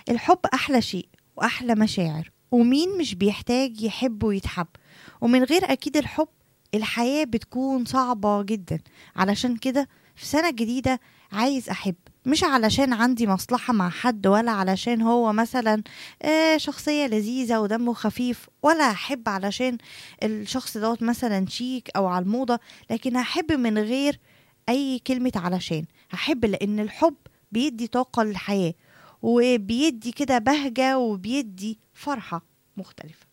الحب أحلى شيء وأحلى مشاعر ومين مش بيحتاج يحب ويتحب ومن غير أكيد الحب الحياة بتكون صعبة جدا علشان كده في سنة جديدة عايز أحب مش علشان عندي مصلحة مع حد ولا علشان هو مثلا آه، شخصية لذيذة ودمه خفيف ولا أحب علشان الشخص دوت مثلا شيك أو على الموضة لكن هحب من غير أي كلمة علشان هحب لأن الحب بيدي طاقة للحياة وبيدي كده بهجة وبيدي فرحة مختلفة